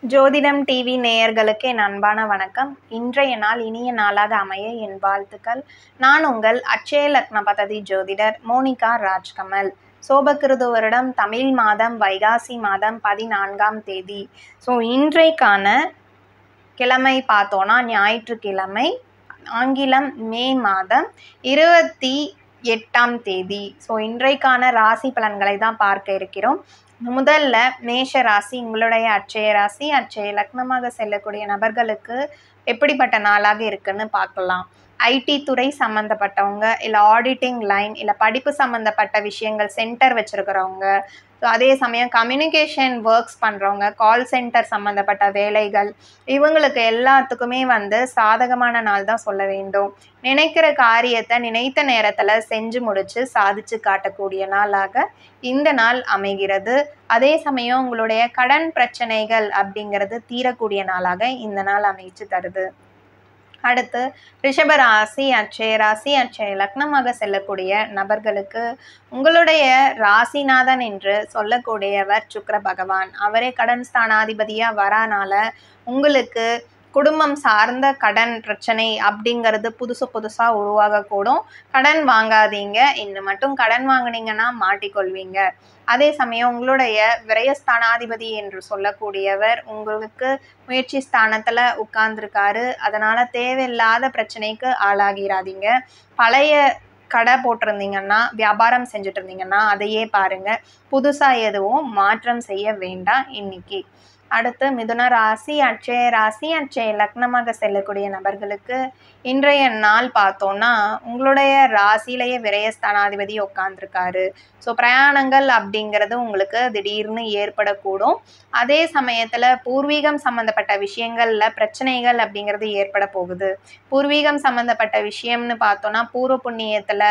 ஜோதிடம் டிவி நேயர்களுக்கு என் அன்பான வணக்கம் இன்றைய நாள் இனிய நாளாக அமைய என் வாழ்த்துக்கள் நான் உங்கள் அட்சய லக்ன பததி ஜோதிடர் மோனிகா ராஜ்கமல் சோபகிருது வருடம் தமிழ் மாதம் வைகாசி மாதம் பதினான்காம் தேதி ஸோ இன்றைக்கான கிழமை பார்த்தோன்னா ஞாயிற்றுக்கிழமை ஆங்கிலம் மே மாதம் இருபத்தி எட்டாம் தேதி ஸோ இன்றைக்கான ராசி பலன்களை தான் பார்க்க இருக்கிறோம் முதல்ல மேஷ ராசி உங்களுடைய அட்சய ராசி அட்சய லக்னமாக செல்லக்கூடிய நபர்களுக்கு எப்படிப்பட்ட நாளாக இருக்குன்னு பார்க்கலாம் ஐடி துறை சம்மந்தப்பட்டவங்க இல்லை ஆடிட்டிங் லைன் இல்லை படிப்பு சம்மந்தப்பட்ட விஷயங்கள் சென்டர் வச்சுருக்கிறவங்க ஸோ அதே சமயம் கம்யூனிகேஷன் ஒர்க்ஸ் பண்ணுறவங்க கால் சென்டர் சம்மந்தப்பட்ட வேலைகள் இவங்களுக்கு எல்லாத்துக்குமே வந்து சாதகமான நாள் தான் சொல்ல வேண்டும் நினைக்கிற காரியத்தை நினைத்த நேரத்தில் செஞ்சு முடிச்சு சாதிச்சு காட்டக்கூடிய நாளாக இந்த நாள் அமைகிறது அதே சமயம் உங்களுடைய கடன் பிரச்சனைகள் அப்படிங்கிறது தீரக்கூடிய நாளாக இந்த நாள் அமைச்சு தருது அடுத்து ரிஷப ராசி அட்சய ராசி அட்சய லக்னமாக செல்லக்கூடிய நபர்களுக்கு உங்களுடைய ராசிநாதன் என்று சொல்லக்கூடியவர் சுக்கர பகவான் அவரே கடன் ஸ்தானாதிபதியாக வரானால உங்களுக்கு குடும்பம் சார்ந்த கடன் பிரச்சனை அப்படிங்கிறது புதுசு புதுசாக உருவாகக்கூடும் கடன் வாங்காதீங்க இன்னும் மட்டும் கடன் வாங்கினீங்கன்னா மாட்டிக்கொள்வீங்க அதே சமயம் உங்களுடைய விரயஸ்தானாதிபதி என்று சொல்லக்கூடியவர் உங்களுக்கு முயற்சி ஸ்தானத்தில் உட்கார்ந்துருக்காரு அதனால் தேவையில்லாத பிரச்சனைக்கு ஆளாகிறாதீங்க பழைய கடை போட்டிருந்தீங்கன்னா வியாபாரம் செஞ்சுட்டு இருந்தீங்கன்னா அதையே பாருங்க புதுசாக எதுவும் மாற்றம் செய்ய வேண்டாம் இன்னைக்கு அடுத்து மிதுன ராசி அட்சய ராசி அட்சய லக்னமாக செல்லக்கூடிய நபர்களுக்கு இன்றைய நாள் பார்த்தோன்னா உங்களுடைய ராசியிலேயே விரயஸ்தானாதிபதி உட்காந்துருக்காரு ஸோ பிரயாணங்கள் அப்படிங்கிறது உங்களுக்கு திடீர்னு ஏற்படக்கூடும் அதே சமயத்தில் பூர்வீகம் சம்மந்தப்பட்ட விஷயங்களில் பிரச்சனைகள் அப்படிங்கிறது ஏற்பட போகுது பூர்வீகம் சம்மந்தப்பட்ட விஷயம்னு பார்த்தோன்னா பூர்வ புண்ணியத்தில்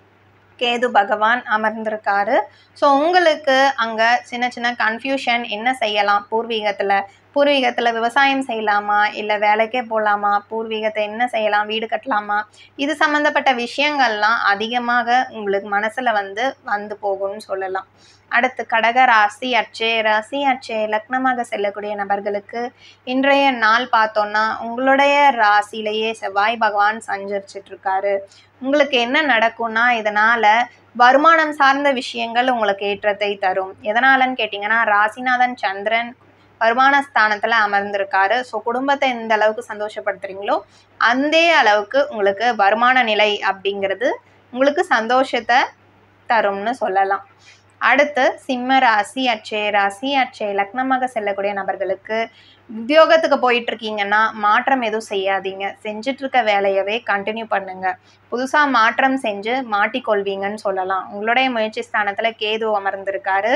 கேது பகவான் அமர்ந்திருக்காரு ஸோ உங்களுக்கு அங்கே சின்ன சின்ன கன்ஃபியூஷன் என்ன செய்யலாம் பூர்வீகத்தில் பூர்வீகத்தில் விவசாயம் செய்யலாமா இல்லை வேலைக்கே போகலாமா பூர்வீகத்தை என்ன செய்யலாம் வீடு கட்டலாமா இது சம்மந்தப்பட்ட விஷயங்கள்லாம் அதிகமாக உங்களுக்கு மனசில் வந்து வந்து போகும்னு சொல்லலாம் அடுத்து கடக ராசி அட்சய ராசி அட்சய லக்னமாக செல்லக்கூடிய நபர்களுக்கு இன்றைய நாள் பார்த்தோன்னா உங்களுடைய ராசியிலேயே செவ்வாய் பகவான் சஞ்சரிச்சிட்டு இருக்காரு உங்களுக்கு என்ன நடக்கும்னா இதனால் வருமானம் சார்ந்த விஷயங்கள் உங்களுக்கு ஏற்றத்தை தரும் எதனாலன்னு கேட்டிங்கன்னா ராசிநாதன் சந்திரன் வருமான ஸ்தானத்தில் அமர்ந்திருக்காரு ஸோ குடும்பத்தை எந்த அளவுக்கு சந்தோஷப்படுத்துறீங்களோ அந்த அளவுக்கு உங்களுக்கு வருமான நிலை அப்படிங்கிறது உங்களுக்கு சந்தோஷத்தை தரும்னு சொல்லலாம் அடுத்து சிம்ம ராசி அட்சய ராசி அட்சய லக்னமாக செல்லக்கூடிய நபர்களுக்கு உத்தியோகத்துக்கு போயிட்டு இருக்கீங்கன்னா மாற்றம் எதுவும் செய்யாதீங்க செஞ்சுட்டு இருக்க வேலையவே கண்டினியூ பண்ணுங்க புதுசாக மாற்றம் செஞ்சு மாட்டிக்கொள்வீங்கன்னு சொல்லலாம் உங்களுடைய முயற்சி ஸ்தானத்தில் கேது அமர்ந்திருக்காரு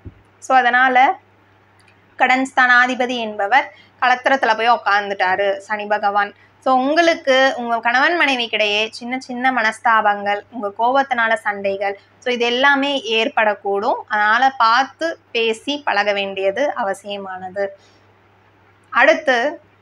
ஸோ அதனால் கடன் ஸ்தானாதிபதி என்பவர் கலத்திரத்தில் போய் உக்காந்துட்டாரு சனி பகவான் ஸோ உங்களுக்கு உங்கள் கணவன் மனைவிக்கிடையே சின்ன சின்ன மனஸ்தாபங்கள் உங்கள் கோபத்தினால சண்டைகள் ஸோ இது எல்லாமே ஏற்படக்கூடும் அதனால் பார்த்து பேசி பழக வேண்டியது அவசியமானது அடுத்து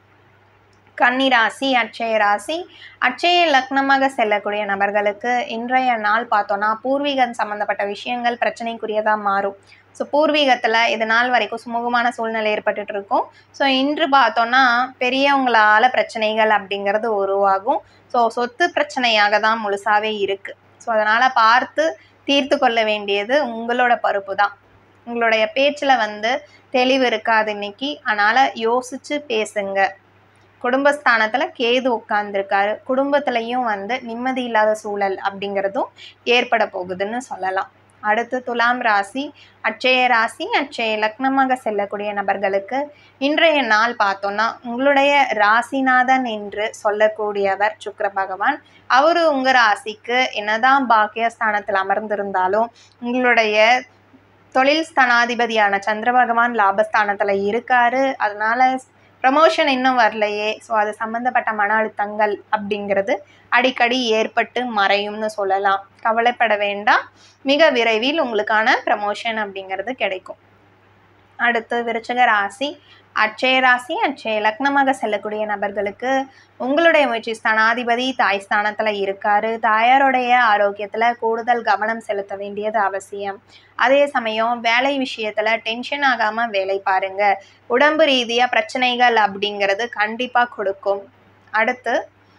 கன்னிராசி அட்சய ராசி அட்சய லக்னமாக செல்லக்கூடிய நபர்களுக்கு இன்றைய நாள் பார்த்தோன்னா பூர்வீகம் சம்மந்தப்பட்ட விஷயங்கள் பிரச்சனைக்குரியதாக மாறும் ஸோ பூர்வீகத்தில் இது நாள் வரைக்கும் சுமூகமான சூழ்நிலை ஏற்பட்டுட்டு இருக்கும் ஸோ இன்று பார்த்தோன்னா பெரியவங்களால் பிரச்சனைகள் அப்படிங்கிறது உருவாகும் ஸோ சொத்து பிரச்சனையாக தான் முழுசாகவே இருக்குது ஸோ அதனால் பார்த்து தீர்த்து கொள்ள வேண்டியது உங்களோட பொறுப்பு தான் உங்களுடைய பேச்சில் வந்து தெளிவு இருக்காது இன்னைக்கு அதனால் யோசித்து பேசுங்க குடும்பஸ்தானத்தில் கேது உட்கார்ந்துருக்காரு குடும்பத்துலேயும் வந்து நிம்மதி இல்லாத சூழல் அப்படிங்கிறதும் ஏற்பட போகுதுன்னு சொல்லலாம் அடுத்து துலாம் ராசி அட்சய ராசி அட்சய லக்னமாக செல்லக்கூடிய நபர்களுக்கு இன்றைய நாள் பார்த்தோன்னா உங்களுடைய ராசிநாதன் என்று சொல்லக்கூடியவர் சுக்கர பகவான் அவர் உங்கள் ராசிக்கு என்னதான் பாக்கியஸ்தானத்தில் அமர்ந்திருந்தாலும் உங்களுடைய தொழில் ஸ்தானாதிபதியான சந்திர பகவான் லாபஸ்தானத்தில் இருக்காரு அதனால ப்ரமோஷன் இன்னும் வரலையே ஸோ அது சம்மந்தப்பட்ட மன அழுத்தங்கள் அப்படிங்கிறது அடிக்கடி ஏற்பட்டு மறையும்னு சொல்லலாம் கவலைப்பட வேண்டாம் மிக விரைவில் உங்களுக்கான ப்ரமோஷன் அப்படிங்கிறது கிடைக்கும் அடுத்து விருச்சக ராசி அட்சய ராசி அட்சய லக்னமாக செல்லக்கூடிய நபர்களுக்கு உங்களுடைய முயற்சி ஸ்தானாதிபதி தாய் ஸ்தானத்தில் இருக்காரு தாயாருடைய ஆரோக்கியத்தில் கூடுதல் கவனம் செலுத்த வேண்டியது அவசியம் அதே சமயம் வேலை விஷயத்தில் டென்ஷன் ஆகாமல் வேலை பாருங்க உடம்பு ரீதியாக பிரச்சனைகள் அப்படிங்கிறது கண்டிப்பாக கொடுக்கும் அடுத்து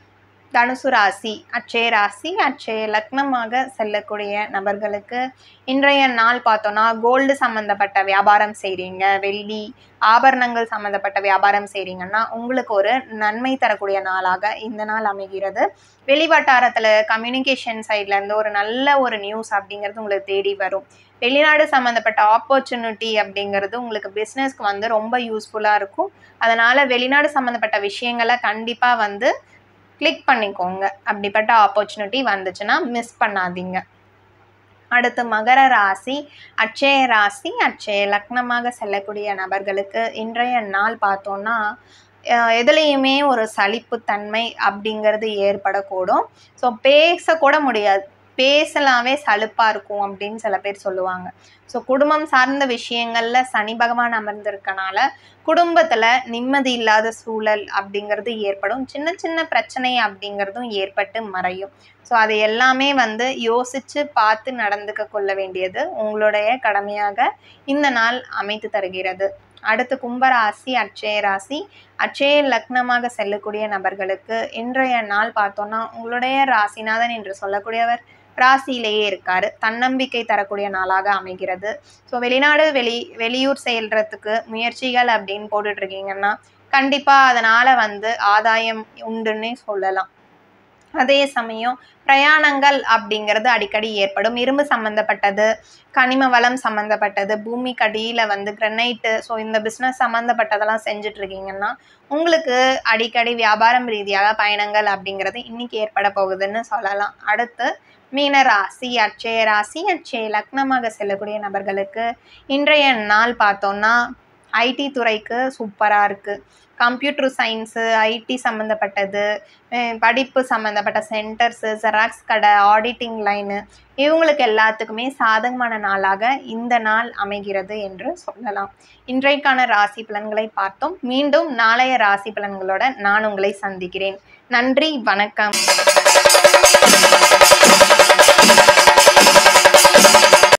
தனுசு ராசி அட்சய ராசி அட்சய லக்னமாக செல்லக்கூடிய நபர்களுக்கு இன்றைய நாள் பார்த்தோன்னா கோல்டு சம்மந்தப்பட்ட வியாபாரம் செய்கிறீங்க வெள்ளி ஆபரணங்கள் சம்மந்தப்பட்ட வியாபாரம் செய்கிறீங்கன்னா உங்களுக்கு ஒரு நன்மை தரக்கூடிய நாளாக இந்த நாள் அமைகிறது வெளிவட்டாரத்தில் கம்யூனிகேஷன் சைட்லேருந்து ஒரு நல்ல ஒரு நியூஸ் அப்படிங்கிறது உங்களுக்கு தேடி வரும் வெளிநாடு சம்மந்தப்பட்ட ஆப்பர்ச்சுனிட்டி அப்படிங்கிறது உங்களுக்கு பிஸ்னஸ்க்கு வந்து ரொம்ப யூஸ்ஃபுல்லாக இருக்கும் அதனால் வெளிநாடு சம்மந்தப்பட்ட விஷயங்களை கண்டிப்பாக வந்து கிளிக் பண்ணிக்கோங்க அப்படிப்பட்ட ஆப்பர்ச்சுனிட்டி வந்துச்சுன்னா மிஸ் பண்ணாதீங்க அடுத்து மகர ராசி அட்சய ராசி அட்சய லக்னமாக செல்லக்கூடிய நபர்களுக்கு இன்றைய நாள் பார்த்தோன்னா அஹ் எதுலேயுமே ஒரு சலிப்புத்தன்மை அப்படிங்கிறது ஏற்படக்கூடும் ஸோ பேசக்கூட முடியாது பேசலாமே சலுப்பாக இருக்கும் அப்படின்னு சில பேர் சொல்லுவாங்க ஸோ குடும்பம் சார்ந்த விஷயங்களில் சனி பகவான் அமர்ந்திருக்கனால குடும்பத்தில் நிம்மதி இல்லாத சூழல் அப்படிங்கிறது ஏற்படும் சின்ன சின்ன பிரச்சனை அப்படிங்கிறதும் ஏற்பட்டு மறையும் ஸோ அது எல்லாமே வந்து யோசித்து பார்த்து நடந்துக்க கொள்ள வேண்டியது உங்களுடைய கடமையாக இந்த நாள் அமைத்து தருகிறது அடுத்து கும்பராசி அட்சய ராசி அட்சய லக்னமாக செல்லக்கூடிய நபர்களுக்கு இன்றைய நாள் பார்த்தோன்னா உங்களுடைய ராசிநாதன் என்று சொல்லக்கூடியவர் ராசியிலேயே இருக்காரு தன்னம்பிக்கை தரக்கூடிய நாளாக அமைகிறது ஸோ வெளிநாடு வெளி வெளியூர் செல்றதுக்கு முயற்சிகள் அப்படின்னு போட்டுட்டு இருக்கீங்கன்னா கண்டிப்பாக அதனால் வந்து ஆதாயம் உண்டுன்னே சொல்லலாம் அதே சமயம் பிரயாணங்கள் அப்படிங்கிறது அடிக்கடி ஏற்படும் இரும்பு சம்மந்தப்பட்டது கனிம வளம் சம்மந்தப்பட்டது பூமி கடியில் வந்து கிரனைட்டு ஸோ இந்த பிஸ்னஸ் சம்மந்தப்பட்டதெல்லாம் செஞ்சுட்டு இருக்கீங்கன்னா உங்களுக்கு அடிக்கடி வியாபாரம் ரீதியாக பயணங்கள் அப்படிங்கிறது இன்னைக்கு ஏற்பட போகுதுன்னு சொல்லலாம் அடுத்து மீன ராசி அட்சய ராசி அட்சய லக்னமாக செல்லக்கூடிய நபர்களுக்கு இன்றைய நாள் பார்த்தோன்னா ஐடி துறைக்கு சூப்பராக இருக்குது கம்ப்யூட்டர் சயின்ஸு ஐடி சம்மந்தப்பட்டது அஹ் படிப்பு சம்மந்தப்பட்ட சென்டர்ஸு ஜெராக்ஸ் கடை ஆடிட்டிங் லைனு இவங்களுக்கு எல்லாத்துக்குமே சாதகமான நாளாக இந்த நாள் அமைகிறது என்று சொல்லலாம் இன்றைக்கான ராசி பலன்களை பார்த்தோம் மீண்டும் நாளைய ராசி பலன்களோட நான் உங்களை சந்திக்கிறேன் நன்றி வணக்கம்